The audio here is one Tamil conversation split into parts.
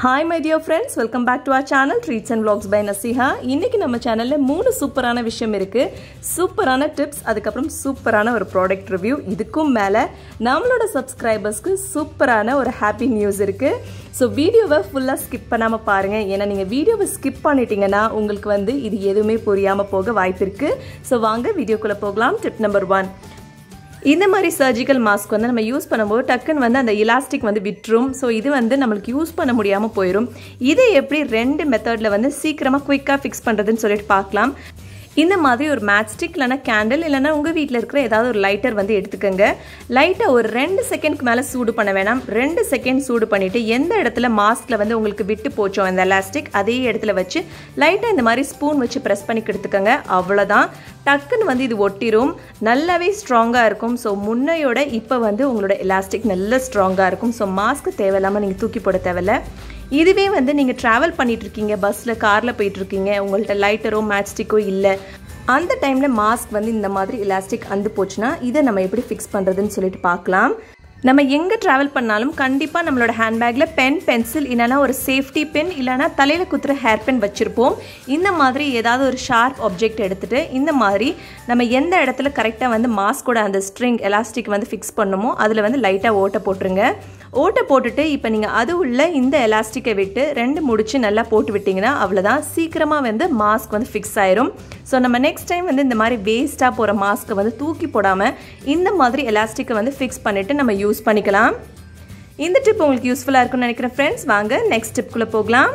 hi my dear friends welcome back to our channel treats and vlogs by Nasiha இன்னைக்கு நம்ம சேனலில் மூணு சூப்பரான விஷயம் இருக்குது சூப்பரான டிப்ஸ் அதுக்கப்புறம் சூப்பரான ஒரு ப்ராடக்ட் ரிவ்யூ இதுக்கும் மேலே நம்மளோட சப்ஸ்கிரைபர்ஸ்க்கு சூப்பரான ஒரு ஹாப்பி நியூஸ் இருக்குது ஸோ வீடியோவை ஃபுல்லாக ஸ்கிப் பண்ணாமல் பாருங்கள் ஏன்னா நீங்கள் வீடியோவை ஸ்கிப் பண்ணிட்டீங்கன்னா உங்களுக்கு வந்து இது எதுவுமே புரியாமல் போக வாய்ப்பு இருக்குது ஸோ வாங்க வீடியோக்குள்ளே போகலாம் டிப் நம்பர் ஒன் இந்த மாதிரி சர்ஜிக்கல் மாஸ்க் வந்து நம்ம யூஸ் பண்ணும்போது டக்குன்னு வந்து அந்த இலாஸ்டிக் வந்து விட்டுரும் ஸோ இது வந்து நம்மளுக்கு யூஸ் பண்ண முடியாமல் போயிடும் இதை எப்படி ரெண்டு மெத்தடில் வந்து சீக்கிரமாக குயிக்காக ஃபிக்ஸ் பண்ணுறதுன்னு சொல்லிட்டு பார்க்கலாம் இந்த மாதிரி ஒரு மேட்ச்ஸ்டிக் இல்லைனா கேண்டில் இல்லைனா உங்கள் வீட்டில் இருக்கிற ஏதாவது ஒரு லைட்டர் வந்து எடுத்துக்கோங்க லைட்டை ஒரு ரெண்டு செகண்ட்க்கு மேலே சூடு பண்ண வேணாம் ரெண்டு செகண்ட் சூடு பண்ணிவிட்டு எந்த இடத்துல மாஸ்கில் வந்து உங்களுக்கு விட்டு போச்சோ அந்த எலாஸ்டிக் அதே இடத்துல வச்சு லைட்டாக இந்த மாதிரி ஸ்பூன் வச்சு ப்ரெஸ் பண்ணி எடுத்துக்கோங்க அவ்வளோதான் டக்குன்னு வந்து இது ஒட்டிரும் நல்லாவே ஸ்ட்ராங்காக இருக்கும் ஸோ முன்னையோட இப்போ வந்து உங்களோட எலாஸ்டிக் நல்ல ஸ்ட்ராங்காக இருக்கும் ஸோ மாஸ்க்கு தேவையில்லாமல் நீங்கள் தூக்கி போட தேவையில்ல இதுவே வந்து நீங்கள் ட்ராவல் பண்ணிட்டு இருக்கீங்க பஸ்ஸில் காரில் போயிட்டு இருக்கீங்க உங்கள்கிட்ட லைட்டரோ மேட்ச்ஸ்டிக்கோ இல்லை அந்த டைமில் மாஸ்க் வந்து இந்த மாதிரி எலாஸ்டிக் அந்து போச்சுன்னா இதை நம்ம எப்படி ஃபிக்ஸ் பண்ணுறதுன்னு சொல்லிட்டு பார்க்கலாம் நம்ம எங்கே ட்ராவல் பண்ணாலும் கண்டிப்பாக நம்மளோட ஹேண்ட்பேக்கில் பென் பென்சில் இல்லைனா ஒரு சேஃப்டி பென் இல்லைனா தலையில் குத்துற ஹேர் பென் வச்சுருப்போம் இந்த மாதிரி ஏதாவது ஒரு ஷார்ப் ஆப்ஜெக்ட் எடுத்துகிட்டு இந்த மாதிரி நம்ம எந்த இடத்துல கரெக்டாக வந்து மாஸ்கோட அந்த ஸ்ட்ரிங் எலாஸ்டிக் வந்து ஃபிக்ஸ் பண்ணுமோ அதில் வந்து லைட்டாக ஓட்டை போட்டுருங்க ஓட்டை போட்டுட்டு இப்போ நீங்கள் அது உள்ள இந்த எலாஸ்டிக்கை விட்டு ரெண்டு முடிச்சு நல்லா போட்டு விட்டிங்கன்னா அவ்வளோதான் சீக்கிரமாக வந்து மாஸ்க் வந்து ஃபிக்ஸ் ஆயிரும் ஸோ நம்ம நெக்ஸ்ட் டைம் வந்து இந்த மாதிரி வேஸ்ட்டாக போகிற மாஸ்க்கை வந்து தூக்கி போடாமல் இந்த மாதிரி எலாஸ்டிக்கை வந்து ஃபிக்ஸ் பண்ணிவிட்டு நம்ம யூஸ் பண்ணிக்கலாம் இந்த டிப் உங்களுக்கு யூஸ்ஃபுல்லாக இருக்கும்னு நினைக்கிறேன் ஃப்ரெண்ட்ஸ் வாங்க நெக்ஸ்ட் டிப்குள்ளே போகலாம்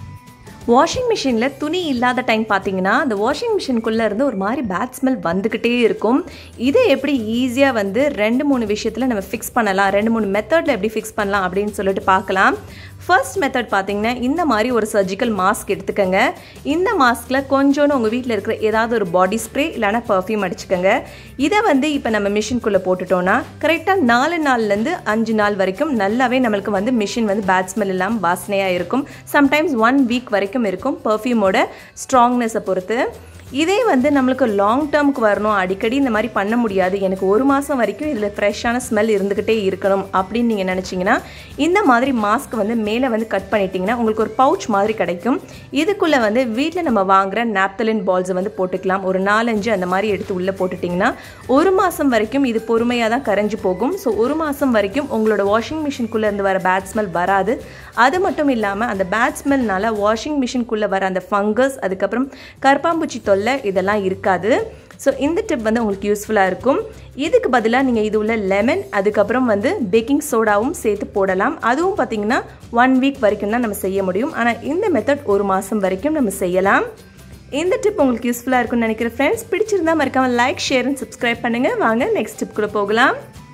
வாஷிங் மிஷினில் துணி இல்லாத டைம் பார்த்தீங்கன்னா அந்த வாஷிங் மிஷின்குள்ளே இருந்து ஒரு மாதிரி பேட் ஸ்மெல் வந்துக்கிட்டே இருக்கும் இதை எப்படி ஈஸியாக வந்து ரெண்டு மூணு விஷயத்தில் நம்ம ஃபிக்ஸ் பண்ணலாம் ரெண்டு மூணு மெத்தடில் எப்படி ஃபிக்ஸ் பண்ணலாம் அப்படின்னு சொல்லிட்டு பார்க்கலாம் ஃபர்ஸ்ட் மெத்தட் பார்த்தீங்கன்னா இந்த மாதிரி ஒரு சர்ஜிக்கல் மாஸ்க் எடுத்துக்கோங்க இந்த மாஸ்கில் கொஞ்சோன்னு உங்கள் வீட்டில் இருக்கிற ஏதாவது ஒரு பாடி ஸ்ப்ரே இல்லைனா பர்ஃப்யூம் அடிச்சுக்கோங்க இதை வந்து இப்போ நம்ம மிஷின்குள்ளே போட்டுட்டோன்னா கரெக்டாக நாலு நாள்லேருந்து அஞ்சு நாள் வரைக்கும் நல்லாவே நம்மளுக்கு வந்து மிஷின் வந்து பேட் ஸ்மெல் இல்லாமல் வாசனையாக இருக்கும் சம்டைம்ஸ் ஒன் வீக் வரைக்கும் இருக்கும் பர்ஃப்யூமோட ஸ்ட்ராங்னஸை பொறுத்து இதே வந்து நம்மளுக்கு லாங் டேர்முக்கு வரணும் அடிக்கடி இந்த மாதிரி பண்ண முடியாது எனக்கு ஒரு மாதம் வரைக்கும் இதில் ஃப்ரெஷ்ஷான ஸ்மெல் இருந்துக்கிட்டே இருக்கணும் அப்படின்னு நீங்கள் நினச்சிங்கன்னா இந்த மாதிரி மாஸ்க் வந்து மேலே வந்து கட் பண்ணிட்டீங்கன்னா உங்களுக்கு ஒரு பவுச் மாதிரி கிடைக்கும் இதுக்குள்ளே வந்து வீட்டில் நம்ம வாங்குகிற நாப்தலின் பால்ஸை வந்து போட்டுக்கலாம் ஒரு நாலஞ்சு அந்த மாதிரி எடுத்து உள்ளே போட்டுட்டிங்கன்னா ஒரு மாதம் வரைக்கும் இது பொறுமையாக தான் கரைஞ்சி போகும் ஸோ ஒரு மாதம் வரைக்கும் உங்களோட வாஷிங் மிஷின்குள்ளே இருந்து வர பேட் ஸ்மெல் வராது அது மட்டும் இல்லாமல் அந்த பேட் ஸ்மெல்னால வாஷிங் மிஷின்குள்ளே வர அந்த ஃபங்கஸ் அதுக்கப்புறம் கற்பாம்பூச்சி தொல்லை இதெல்லாம் இருக்காது ஸோ இந்த டிப் வந்து உங்களுக்கு யூஸ்ஃபுல்லாக இருக்கும் இதுக்கு பதிலாக நீங்கள் இது உள்ள லெமன் அதுக்கப்புறம் வந்து பேக்கிங் சோடாவும் சேர்த்து போடலாம் அதுவும் பார்த்திங்கன்னா ஒன் வீக் வரைக்கும் தான் நம்ம செய்ய முடியும் ஆனால் இந்த மெத்தட் ஒரு மாதம் வரைக்கும் நம்ம செய்யலாம் இந்த டிப் உங்களுக்கு யூஸ்ஃபுல்லாக இருக்கும்னு நினைக்கிறேன் ஃப்ரெண்ட்ஸ் பிடிச்சிருந்தா மறக்காமல் லைக் ஷேர் அண்ட் சப்ஸ்கிரைப் பண்ணுங்கள் வாங்க நெக்ஸ்ட் டிப்குள்ளே போகலாம்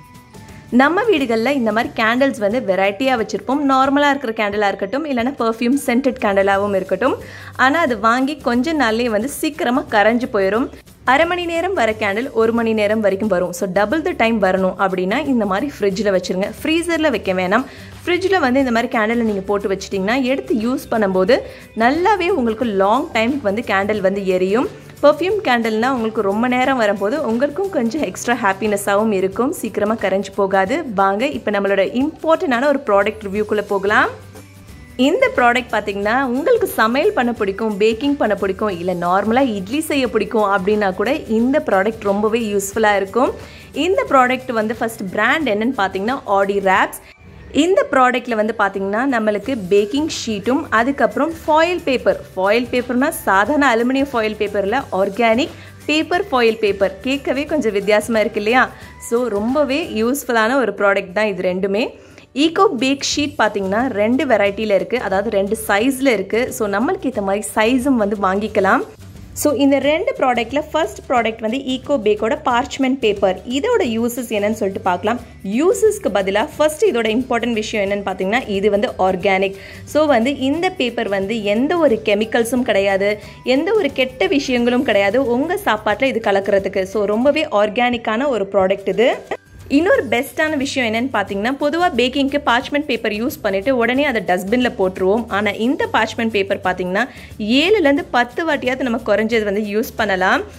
நம்ம வீடுகளில் இந்த மாதிரி கேண்டில்ஸ் வந்து வெரைட்டியாக வச்சுருப்போம் நார்மலாக இருக்கிற கேண்டிலாக இருக்கட்டும் இல்லைனா பர்ஃப்யூம் சென்டட் கேண்டிலாகவும் இருக்கட்டும் ஆனால் அது வாங்கி கொஞ்ச நாள்லேயே வந்து சீக்கிரமாக கரைஞ்சு போயிடும் அரை மணி நேரம் வர கேண்டில் ஒரு மணி நேரம் வரைக்கும் வரும் ஸோ டபுள் த டைம் வரணும் அப்படின்னா இந்த மாதிரி ஃப்ரிட்ஜில் வச்சுருங்க ஃப்ரீசரில் வைக்க வேணாம் ஃப்ரிட்ஜில் வந்து இந்த மாதிரி கேண்டில் நீங்கள் போட்டு வச்சிட்டிங்கன்னா எடுத்து யூஸ் பண்ணும்போது நல்லாவே உங்களுக்கு லாங் டைமுக்கு வந்து கேண்டில் வந்து எரியும் பர்ஃப்யூம் கேண்டில்னால் உங்களுக்கு ரொம்ப நேரம் வரும்போது உங்களுக்கும் கொஞ்சம் எக்ஸ்ட்ரா ஹாப்பினஸ்ஸாகவும் இருக்கும் சீக்கிரமாக கரைஞ்சி போகாது வாங்க இப்போ நம்மளோட இம்பார்ட்டண்டான ஒரு ப்ராடக்ட் ரிவ்யூக்குள்ளே போகலாம் இந்த ப்ராடக்ட் பார்த்தீங்கன்னா உங்களுக்கு சமையல் பண்ண பிடிக்கும் பேக்கிங் பண்ண பிடிக்கும் இல்லை நார்மலாக இட்லி செய்ய பிடிக்கும் அப்படின்னா கூட இந்த ப்ராடக்ட் ரொம்பவே யூஸ்ஃபுல்லாக இருக்கும் இந்த ப்ராடக்ட் வந்து ஃபஸ்ட் பிராண்ட் என்னன்னு பார்த்தீங்கன்னா ஆடி ரேப்ஸ் இந்த ப்ராடக்ட்டில் வந்து பார்த்திங்கன்னா நம்மளுக்கு பேக்கிங் ஷீட்டும் அதுக்கப்புறம் ஃபாயில் பேப்பர் ஃபாயில் பேப்பர்னால் சாதாரண அலுமினியம் ஃபாயில் பேப்பரில் ஆர்கானிக் பேப்பர் ஃபாயில் பேப்பர் கேட்கவே கொஞ்சம் வித்தியாசமாக இருக்கு இல்லையா ஸோ ரொம்பவே யூஸ்ஃபுல்லான ஒரு ப்ராடக்ட் தான் இது ரெண்டுமே ஈகோ பேக் ஷீட் பார்த்தீங்கன்னா ரெண்டு வெரைட்டியில் இருக்குது அதாவது ரெண்டு சைஸில் இருக்குது ஸோ நம்மளுக்கு ஏற்ற மாதிரி சைஸும் வந்து வாங்கிக்கலாம் ஸோ இந்த ரெண்டு ப்ராடக்ட்டில் ஃபர்ஸ்ட் ப்ராடக்ட் வந்து ஈகோ பேக்கோட பார்ச்மெண்ட் பேப்பர் இதோட யூசஸ் என்னன்னு சொல்லிட்டு பார்க்கலாம் யூசஸ்க்கு பதிலாக ஃபர்ஸ்ட் இதோட இம்பார்ட்டன்ட் விஷயம் என்னன்னு பார்த்தீங்கன்னா இது வந்து ஆர்கானிக் ஸோ வந்து இந்த பேப்பர் வந்து எந்த ஒரு கெமிக்கல்ஸும் கிடையாது எந்த ஒரு கெட்ட விஷயங்களும் கிடையாது உங்கள் சாப்பாட்டில் இது கலக்கிறதுக்கு ஸோ ரொம்பவே ஆர்கானிக்கான ஒரு ப்ராடக்ட் இது இன்னொரு பெஸ்ட்டான விஷயம் என்னன்னு பார்த்தீங்கன்னா பொதுவாக பேக்கிங்க்கு பார்ச்மெண்ட் பேப்பர் யூஸ் பண்ணிவிட்டு உடனே அதை டஸ்ட்பினில் போட்டுருவோம் ஆனால் இந்த பார்ச்மெண்ட் பேப்பர் பார்த்தீங்கன்னா ஏழுலேருந்து பத்து வாட்டியாவது நம்ம குறைஞ்சது வந்து யூஸ் பண்ணலாம்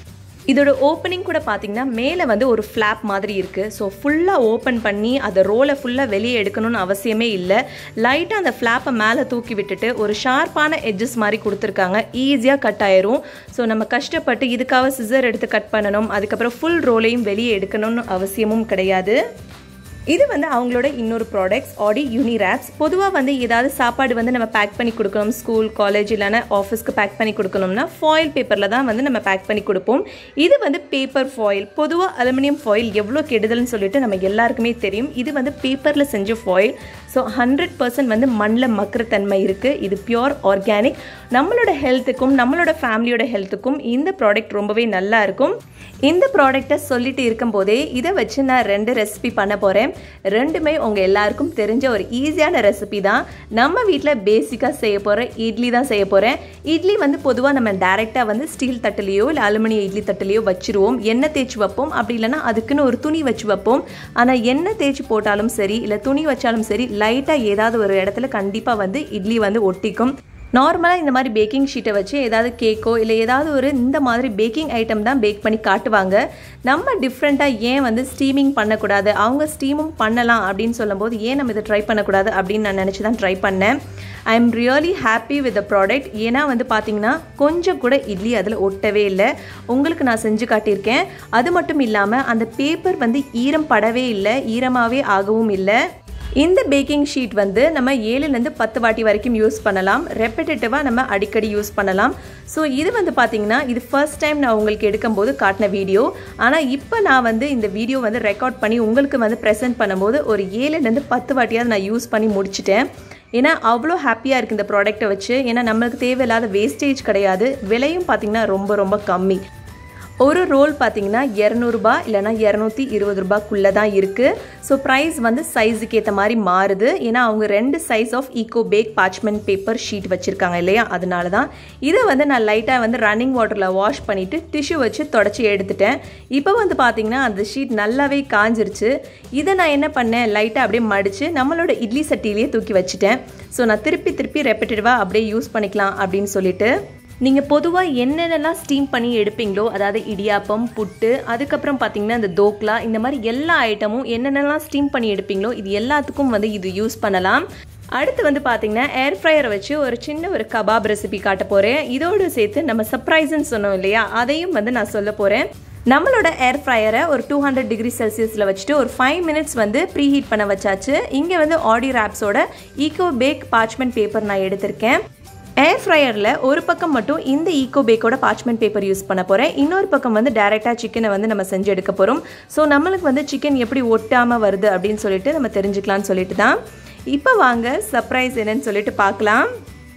இதோட ஓப்பனிங் கூட பார்த்தீங்கன்னா மேலே வந்து ஒரு ஃப்ளாப் மாதிரி இருக்குது ஸோ ஃபுல்லாக ஓப்பன் பண்ணி அதை ரோலை ஃபுல்லாக வெளியே எடுக்கணும்னு அவசியமே இல்லை லைட்டாக அந்த ஃப்ளாப்பை மேலே தூக்கி விட்டுட்டு ஒரு ஷார்ப்பான எட்ஜஸ் மாதிரி கொடுத்துருக்காங்க ஈஸியாக கட் ஆயிரும் ஸோ நம்ம கஷ்டப்பட்டு இதுக்காக சிசர் எடுத்து கட் பண்ணணும் அதுக்கப்புறம் ஃபுல் ரோலையும் வெளியே எடுக்கணும்னு அவசியமும் கிடையாது இது வந்து அவங்களோட இன்னொரு ப்ராடக்ட்ஸ் ஆடி யூனிராப்ஸ் பொதுவாக வந்து ஏதாவது சாப்பாடு வந்து நம்ம பேக் பண்ணி கொடுக்கணும் ஸ்கூல் காலேஜ் இல்லைனா ஆஃபீஸ்க்கு பேக் பண்ணி கொடுக்கணும்னா ஃபாயில் பேப்பரில் தான் வந்து நம்ம பேக் பண்ணி கொடுப்போம் இது வந்து பேப்பர் ஃபாயில் பொதுவாக அலுமினியம் ஃபாயில் எவ்வளோ கெடுதல்னு சொல்லிட்டு நம்ம எல்லாருக்குமே தெரியும் இது வந்து பேப்பரில் செஞ்ச ஃபாயில் ஸோ ஹண்ட்ரட் பர்சன்ட் வந்து மண்ணில் மக்கிற தன்மை இருக்குது இது பியோர் ஆர்கானிக் நம்மளோட ஹெல்த்துக்கும் நம்மளோட ஃபேமிலியோட ஹெல்த்துக்கும் இந்த ப்ராடக்ட் ரொம்பவே நல்லா இருக்கும் இந்த ப்ராடக்டை சொல்லிட்டு இருக்கும்போதே இதை வச்சு நான் ரெண்டு ரெசிபி பண்ண போகிறேன் ரெண்டுமே உங்கள் எல்லாருக்கும் தெரிஞ்ச ஒரு ஈஸியான ரெசிபி தான் நம்ம வீட்டில் பேசிக்காக செய்ய போகிற இட்லி தான் செய்ய போகிறேன் இட்லி வந்து பொதுவாக நம்ம டைரெக்டாக வந்து ஸ்டீல் தட்டுலேயோ இல்லை அலுமினிய இட்லி தட்டுலேயோ வச்சுருவோம் எண்ணெய் தேய்ச்சி வைப்போம் அப்படி இல்லைன்னா அதுக்குன்னு ஒரு துணி வச்சு வைப்போம் ஆனால் எண்ணெய் தேய்ச்சி போட்டாலும் சரி இல்லை துணி வச்சாலும் சரி லைட்டாக ஏதாவது ஒரு இடத்துல கண்டிப்பாக வந்து இட்லி வந்து ஒட்டிக்கும் நார்மலாக இந்த மாதிரி பேக்கிங் ஷீட்டை வச்சு ஏதாவது கேக்கோ இல்லை ஏதாவது ஒரு இந்த மாதிரி பேக்கிங் ஐட்டம் தான் பேக் பண்ணி காட்டுவாங்க நம்ம டிஃப்ரெண்ட்டாக ஏன் வந்து ஸ்டீமிங் பண்ணக்கூடாது அவங்க ஸ்டீமும் பண்ணலாம் அப்படின்னு சொல்லும்போது ஏன் நம்ம இதை ட்ரை பண்ணக்கூடாது அப்படின்னு நான் நினச்சி தான் ட்ரை பண்ணேன் I am really happy with the product ஏன்னா வந்து பார்த்தீங்கன்னா கொஞ்சம் கூட இட்லி அதில் ஒட்டவே இல்லை உங்களுக்கு நான் செஞ்சு காட்டியிருக்கேன் அது மட்டும் இல்லாமல் அந்த பேப்பர் வந்து ஈரம் படவே இல்லை ஈரமாகவே ஆகவும் இல்லை இந்த பேக்கிங் ஷீட் வந்து நம்ம ஏழுலேருந்து பத்து வாட்டி வரைக்கும் யூஸ் பண்ணலாம் ரெப்படேட்டிவாக நம்ம அடிக்கடி யூஸ் பண்ணலாம் ஸோ இது வந்து பார்த்தீங்கன்னா இது ஃபர்ஸ்ட் டைம் நான் உங்களுக்கு எடுக்கும்போது காட்டின வீடியோ ஆனால் இப்போ நான் வந்து இந்த வீடியோ வந்து ரெக்கார்ட் பண்ணி உங்களுக்கு வந்து ப்ரெசென்ட் பண்ணும்போது ஒரு ஏழுலேருந்து பத்து வாட்டியாவது நான் யூஸ் பண்ணி முடிச்சிட்டேன் ஏன்னா அவ்வளோ ஹாப்பியாக இருக்குது இந்த ப்ராடக்ட்டை வச்சு ஏன்னா நம்மளுக்கு தேவையில்லாத வேஸ்டேஜ் கிடையாது விலையும் பார்த்திங்கன்னா ரொம்ப ரொம்ப கம்மி ஒரு ரோல் பார்த்தீங்கன்னா இரநூறுபா இல்லைனா இரநூத்தி இருபது ரூபாய்க்குள்ளே தான் இருக்குது ஸோ ப்ரைஸ் வந்து சைஸுக்கு ஏற்ற மாதிரி மாறுது ஏன்னா அவங்க ரெண்டு size of eco pack parchment paper sheet வச்சுருக்காங்க இல்லையா அதனால தான் இதை வந்து நான் லைட்டாக வந்து ரன்னிங் வாட்டரில் வாஷ் பண்ணிவிட்டு டிஷ்யூ வச்சு தொடச்சி எடுத்துட்டேன் இப்போ வந்து பார்த்தீங்கன்னா அந்த ஷீட் நல்லாவே காஞ்சிருச்சு இதை நான் என்ன பண்ணேன் லைட்டாக அப்படியே மடித்து நம்மளோட இட்லி சட்டியிலேயே தூக்கி வச்சுட்டேன் ஸோ நான் திருப்பி திருப்பி ரெப்படேட்டிவாக அப்படியே யூஸ் பண்ணிக்கலாம் அப்படின்னு சொல்லிட்டு நீங்கள் பொதுவாக என்னென்னலாம் ஸ்டீம் பண்ணி எடுப்பீங்களோ அதாவது இடியாப்பம் புட்டு அதுக்கப்புறம் பார்த்தீங்கன்னா இந்த தோக்லா இந்த மாதிரி எல்லா ஐட்டமும் என்னென்னலாம் ஸ்டீம் பண்ணி எடுப்பீங்களோ இது எல்லாத்துக்கும் வந்து இது யூஸ் பண்ணலாம் அடுத்து வந்து பார்த்தீங்கன்னா ஏர் ஃப்ரையரை வச்சு ஒரு சின்ன ஒரு கபாப் ரெசிபி காட்ட போகிறேன் இதோடு சேர்த்து நம்ம சர்ப்ரைஸ்ன்னு சொன்னோம் இல்லையா அதையும் வந்து நான் சொல்ல போகிறேன் நம்மளோட ஏர் ஃப்ரையரை ஒரு டூ ஹண்ட்ரட் டிகிரி செல்சியஸில் வச்சுட்டு ஒரு ஃபைவ் மினிட்ஸ் வந்து ப்ரீ ஹீட் பண்ண வச்சாச்சு இங்கே வந்து ஆடி ரேப்ஸோட ஈகோ பேக் பார்ச்மெண்ட் பேப்பர் நான் எடுத்திருக்கேன் ஏர் ஃப்ரையரில் ஒரு பக்கம் மட்டும் இந்த ஈகோ பேக்கோட பார்ச்மெண்ட் பேப்பர் யூஸ் பண்ண போகிறேன் இன்னொரு பக்கம் வந்து டேரெக்டாக சிக்கனை வந்து நம்ம செஞ்சு எடுக்க போகிறோம் ஸோ நம்மளுக்கு வந்து சிக்கன் எப்படி ஒட்டாமல் வருது அப்படின்னு சொல்லிட்டு நம்ம தெரிஞ்சுக்கலாம்னு சொல்லிட்டு தான் இப்போ வாங்க சர்ப்ரைஸ் என்னன்னு சொல்லிட்டு பார்க்கலாம்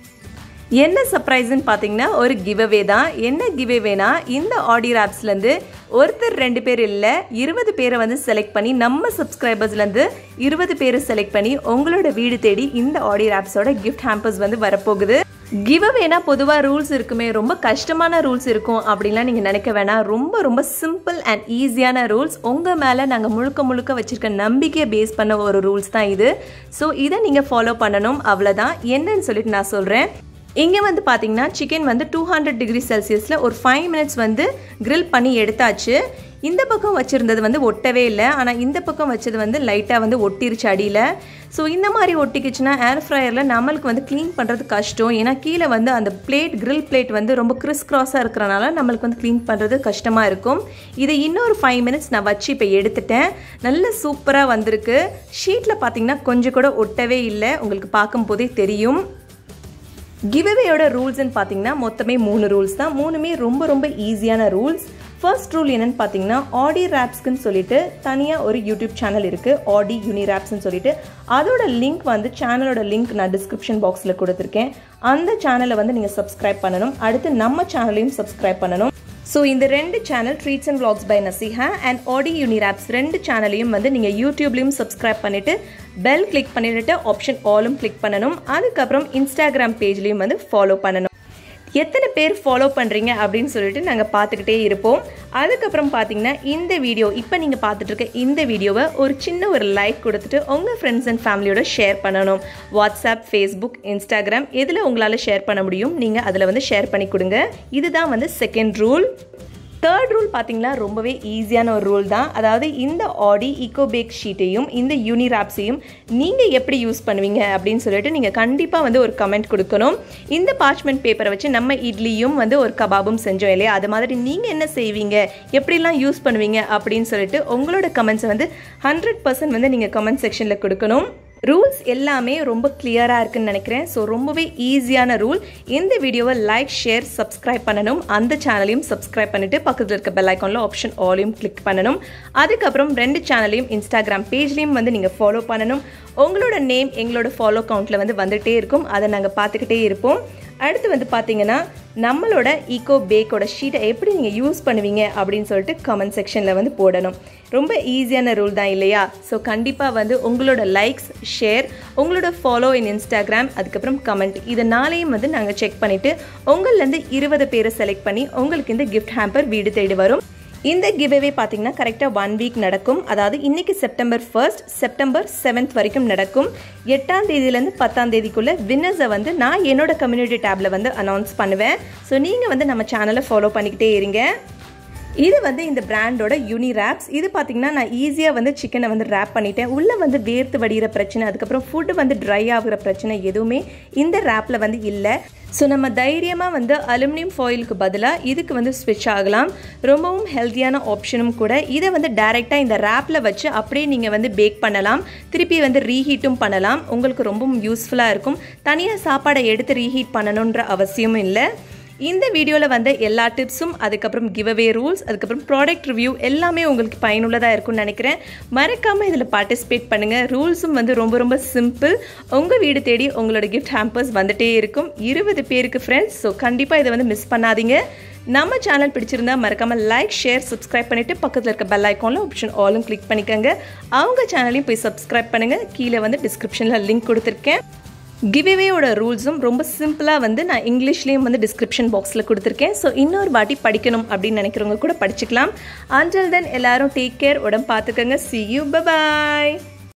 என்ன சர்ப்ரைஸ்ன்னு பார்த்தீங்கன்னா ஒரு கிவ்அவே தான் என்ன கிவ்அவேனா இந்த ஆடியோ ஆப்ஸ்லேருந்து ஒருத்தர் ரெண்டு பேர் இல்லை இருபது பேரை வந்து செலக்ட் பண்ணி நம்ம சப்ஸ்கிரைபர்ஸ்லேருந்து இருபது பேரை செலக்ட் பண்ணி உங்களோட வீடு தேடி இந்த ஆடியோ ஆப்ஸோட கிஃப்ட் ஹேம்பர்ஸ் வந்து வரப்போகுது கிவ் அவேனா பொதுவாக ரூல்ஸ் இருக்குமே ரொம்ப கஷ்டமான ரூல்ஸ் இருக்கும் அப்படின்லாம் நீங்கள் நினைக்க வேணாம் ரொம்ப ரொம்ப சிம்பிள் அண்ட் ஈஸியான ரூல்ஸ் உங்கள் மேலே நாங்கள் முழுக்க முழுக்க வச்சுருக்க நம்பிக்கையை பேஸ் பண்ண ஒரு ரூல்ஸ் தான் இது ஸோ இதை நீங்கள் ஃபாலோ பண்ணணும் அவ்வளோதான் என்னன்னு சொல்லிட்டு நான் சொல்கிறேன் இங்கே வந்து பார்த்தீங்கன்னா சிக்கன் வந்து டூ ஹண்ட்ரட் டிகிரி செல்சியஸில் ஒரு ஃபைவ் மினிட்ஸ் வந்து grill பண்ணி எடுத்தாச்சு இந்த பக்கம் வச்சுருந்தது வந்து ஒட்டவே இல்லை ஆனால் இந்த பக்கம் வச்சது வந்து லைட்டாக வந்து ஒட்டிருச்சு அடியில் ஸோ இந்த மாதிரி ஒட்டிக்கிச்சுன்னா ஏர் ஃப்ரையரில் நம்மளுக்கு வந்து க்ளீன் பண்ணுறது கஷ்டம் ஏன்னா கீழே வந்து அந்த பிளேட் grill பிளேட் வந்து ரொம்ப கிறிஸ் கிராஸாக இருக்கிறனால நம்மளுக்கு வந்து க்ளீன் பண்ணுறது கஷ்டமாக இருக்கும் இதை இன்னொரு ஃபைவ் மினிட்ஸ் நான் வச்சு இப்போ எடுத்துட்டேன் நல்ல சூப்பராக வந்திருக்கு ஷீட்டில் பார்த்தீங்கன்னா கொஞ்சம் கூட ஒட்டவே இல்லை உங்களுக்கு பார்க்கும்போதே தெரியும் கிவ்அவேயோட ரூல்ஸ்னு பார்த்தீங்கன்னா மொத்தமே மூணு ரூல்ஸ் தான் மூணுமே ரொம்ப ரொம்ப ஈஸியான ரூல்ஸ் ஃபர்ஸ்ட் ரூல் என்னன்னு பார்த்தீங்கன்னா ஆடி ரேப்ஸ்க்குன்னு சொல்லிட்டு தனியாக ஒரு யூடியூப் சேனல் இருக்குது ஆடி யூனி ரேப்ஸ்னு சொல்லிட்டு அதோட லிங்க் வந்து சேனலோட லிங்க் நான் டிஸ்கிரிப்ஷன் பாக்ஸில் கொடுத்துருக்கேன் அந்த சேனலை வந்து நீங்கள் சப்ஸ்கிரைப் பண்ணணும் அடுத்து நம்ம சேனலையும் சப்ஸ்கிரைப் பண்ணணும் ஸோ இந்த ரெண்டு channel treats and vlogs by Nasiha and Aadi Uniwraps ரெண்டு சேனலையும் வந்து நீங்கள் யூடியூப்லேயும் சப்ஸ்கிரைப் பண்ணிவிட்டு பெல் கிளிக் பண்ணிவிட்டு ஆப்ஷன் ஆலும் கிளிக் பண்ணணும் அதுக்கப்புறம் இன்ஸ்டாகிராம் பேஜ்லேயும் வந்து ஃபாலோ பண்ணணும் எத்தனை பேர் ஃபாலோ பண்ணுறீங்க அப்படின்னு சொல்லிட்டு நாங்கள் பார்த்துக்கிட்டே இருப்போம் அதுக்கப்புறம் பார்த்தீங்கன்னா இந்த வீடியோ இப்போ நீங்கள் பார்த்துட்டு இருக்க இந்த வீடியோவை ஒரு சின்ன ஒரு லைக் கொடுத்துட்டு உங்கள் ஃப்ரெண்ட்ஸ் அண்ட் ஃபேமிலியோட ஷேர் பண்ணணும் வாட்ஸ்அப் ஃபேஸ்புக் இன்ஸ்டாகிராம் எதில் உங்களால் ஷேர் பண்ண முடியும் நீங்கள் அதில் வந்து ஷேர் பண்ணி கொடுங்க இதுதான் வந்து செகண்ட் ரூல் தேர்ட் ரூல் பார்த்தீங்கன்னா ரொம்பவே ஈஸியான ஒரு ரூல் தான் அதாவது இந்த ஆடி ஈகோ பேக் ஷீட்டையும் இந்த யூனிராப்ஸையும் நீங்கள் எப்படி யூஸ் பண்ணுவீங்க அப்படின்னு சொல்லிட்டு நீங்கள் கண்டிப்பாக வந்து ஒரு கமெண்ட் கொடுக்கணும் இந்த பார்ச்மெண்ட் பேப்பரை வச்சு நம்ம இட்லியும் வந்து ஒரு கபாபும் செஞ்சோம் இல்லையா அது மாதிரி நீங்கள் என்ன செய்வீங்க எப்படிலாம் யூஸ் பண்ணுவீங்க அப்படின்னு சொல்லிட்டு உங்களோட கமெண்ட்ஸை வந்து ஹண்ட்ரட் பர்சன்ட் வந்து நீங்கள் கமெண்ட் செக்ஷனில் கொடுக்கணும் ரூல்ஸ் எல்லாமே ரொம்ப கிளியராக இருக்குன்னு நினைக்கிறேன் ஸோ ரொம்பவே ஈஸியான ரூல் இந்த வீடியோவை லைக் ஷேர் சப்ஸ்கிரைப் பண்ணணும் அந்த சேனலையும் சப்ஸ்கிரைப் பண்ணிவிட்டு பக்கத்தில் இருக்க பெல் ஐக்கானில் ஆப்ஷன் ஆலையும் கிளிக் பண்ணணும் அதுக்கப்புறம் ரெண்டு சேனலையும் இன்ஸ்டாகிராம் பேஜ்லேயும் வந்து நீங்கள் ஃபாலோ பண்ணணும் உங்களோட நேம் எங்களோட ஃபாலோ கவுண்ட்டில் வந்து வந்துகிட்டே இருக்கும் அதை நாங்கள் பார்த்துக்கிட்டே இருப்போம் அடுத்து வந்து பார்த்தீங்கன்னா நம்மளோட ஈகோ பேக்கோட ஷீட்டை எப்படி நீங்கள் யூஸ் பண்ணுவீங்க அப்படின்னு சொல்லிட்டு கமெண்ட் செக்ஷனில் வந்து போடணும் ரொம்ப ஈஸியான ரூல் தான் இல்லையா ஸோ கண்டிப்பாக வந்து உங்களோட லைக்ஸ் ஷேர் உங்களோட ஃபாலோ இன் இன்ஸ்டாகிராம் அதுக்கப்புறம் கமெண்ட் இது நாளையும் வந்து நாங்கள் செக் பண்ணிவிட்டு உங்கள்லேருந்து இருபது பேரை செலக்ட் பண்ணி உங்களுக்கு இந்த கிஃப்ட் ஹேம்பர் வீடு தேடி வரும் இந்த கிவ்அவே பார்த்தீங்கன்னா கரெக்டாக ஒன் வீக் நடக்கும் அதாவது இன்னைக்கு செப்டம்பர் ஃபர்ஸ்ட் செப்டம்பர் செவன்த் வரைக்கும் நடக்கும் எட்டாம் தேதியிலேருந்து பத்தாம் தேதிக்குள்ளே வின்னர்ஸை வந்து நான் என்னோட கம்யூனிட்டி டேப்பில் வந்து அனௌன்ஸ் பண்ணுவேன் ஸோ நீங்கள் வந்து நம்ம சேனலை ஃபாலோ பண்ணிக்கிட்டே இருங்க இது வந்து இந்த பிராண்டோட யூனி ரேப்ஸ் இது பார்த்தீங்கன்னா நான் ஈஸியாக வந்து சிக்கனை வந்து ரேப் பண்ணிட்டேன் உள்ளே வந்து வேர்த்து வடிகிற பிரச்சனை அதுக்கப்புறம் ஃபுட்டு வந்து ட்ரை ஆகுற பிரச்சனை எதுவுமே இந்த ரேப்பில் வந்து இல்லை ஸோ நம்ம தைரியமாக வந்து அலுமினியம் ஃபாயிலுக்கு பதிலாக இதுக்கு வந்து ஸ்விட்ச் ஆகலாம் ரொம்பவும் ஹெல்த்தியான ஆப்ஷனும் கூட இதை வந்து டைரெக்டாக இந்த ரேப்பில் வச்சு அப்படியே நீங்கள் வந்து பேக் பண்ணலாம் திருப்பி வந்து ரீஹீட்டும் பண்ணலாம் உங்களுக்கு ரொம்பவும் யூஸ்ஃபுல்லாக இருக்கும் தனியாக சாப்பாடை எடுத்து ரீஹீட் பண்ணணுன்ற அவசியமும் இல்லை இந்த வீடியோவில் வந்த எல்லா டிப்ஸும் அதுக்கப்புறம் கிவ்அவே ரூல்ஸ் அதுக்கப்புறம் ப்ராடக்ட் ரிவ்யூ எல்லாமே உங்களுக்கு பயனுள்ளதாக இருக்கும்னு நினைக்கிறேன் மறக்காமல் இதில் பார்ட்டிசிபேட் பண்ணுங்கள் ரூல்ஸும் வந்து ரொம்ப ரொம்ப சிம்பிள் உங்கள் வீடு தேடி உங்களோட கிஃப்ட் ஹேம்பர்ஸ் வந்துட்டே இருக்கும் இருபது பேருக்கு ஃப்ரெண்ட்ஸ் ஸோ கண்டிப்பாக இதை வந்து மிஸ் பண்ணாதீங்க நம்ம சேனல் பிடிச்சிருந்தா மறக்காமல் லைக் ஷேர் சப்ஸ்கிரைப் பண்ணிவிட்டு பக்கத்தில் இருக்க பெல் ஐக்கானில் ஆப்ஷன் ஆலும் கிளிக் பண்ணிக்கோங்க அவங்க சேனலையும் போய் சப்ஸ்கிரைப் பண்ணுங்கள் கீழே வந்து டிஸ்கிரிப்ஷனில் லிங்க் கொடுத்துருக்கேன் கிவ்அவேயோட ரூல்ஸும் ரொம்ப சிம்பிளாக வந்து நான் இங்கிலீஷ்லேயும் வந்து டிஸ்கிரிப்ஷன் பாக்ஸில் கொடுத்துருக்கேன் ஸோ இன்னொரு வாட்டி படிக்கணும் அப்படின்னு நினைக்கிறவங்க கூட படிச்சுக்கலாம் அஞ்சல் தென் எல்லாரும் டேக் கேர் உடம்பு பார்த்துக்கோங்க சி யூ பாய்